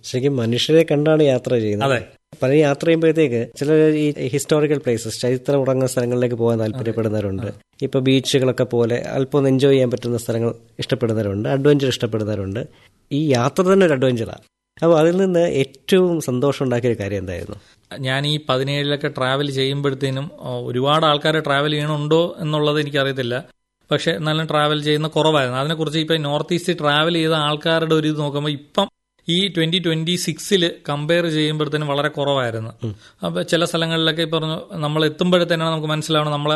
ശരിക്കും മനുഷ്യരെ കണ്ടാണ് യാത്ര ചെയ്യുന്നത് അതെ. പല യാത്ര ചെയ്യുമ്പോഴത്തേക്ക് ചില ഈ ഹിസ്റ്റോറിക്കൽ പ്ലേസസ് ചരിത്രം ഉറങ്ങുന്ന സ്ഥലങ്ങളിലേക്ക് പോകാൻ താല്പര്യപ്പെടുന്നവരുണ്ട് ഇപ്പൊ ബീച്ചുകളൊക്കെ പോലെ അല്പം ഒന്ന് എൻജോയ് ചെയ്യാൻ പറ്റുന്ന സ്ഥലങ്ങൾ ഇഷ്ടപ്പെടുന്നവരുണ്ട് അഡ്വഞ്ചർ ഇഷ്ടപ്പെടുന്നവരുണ്ട് ഈ യാത്ര തന്നെ ഒരു അഡ്വഞ്ചറാണ് അപ്പോൾ അതിൽ നിന്ന് ഏറ്റവും സന്തോഷം ഉണ്ടാക്കിയ ഒരു കാര്യം എന്തായിരുന്നു ഞാൻ ഈ പതിനേഴിലൊക്കെ ട്രാവൽ ചെയ്യുമ്പോഴത്തേനും ആ, ഒരുപാട് ആൾക്കാർ ട്രാവൽ ചെയ്യണുണ്ടോ എന്നുള്ളത് എനിക്കറിയത്തില്ല പക്ഷെ എന്നാലും ട്രാവൽ ചെയ്യുന്ന കുറവായിരുന്നു അതിനെക്കുറിച്ച് ഇപ്പം നോർത്ത് ഈസ്റ്റ് ട്രാവൽ ചെയ്ത ആൾക്കാരുടെ ഒരു ഇത് നോക്കുമ്പോൾ ഇപ്പം ഈ ട്വന്റി ട്വന്റി സിക്സിൽ കമ്പയർ ചെയ്യുമ്പോഴത്തേനും വളരെ കുറവായിരുന്നു അപ്പൊ ചില സ്ഥലങ്ങളിലൊക്കെ ഈ പറഞ്ഞു നമ്മൾ എത്തുമ്പോഴത്തേനാണ് നമുക്ക് മനസ്സിലാവണം നമ്മളെ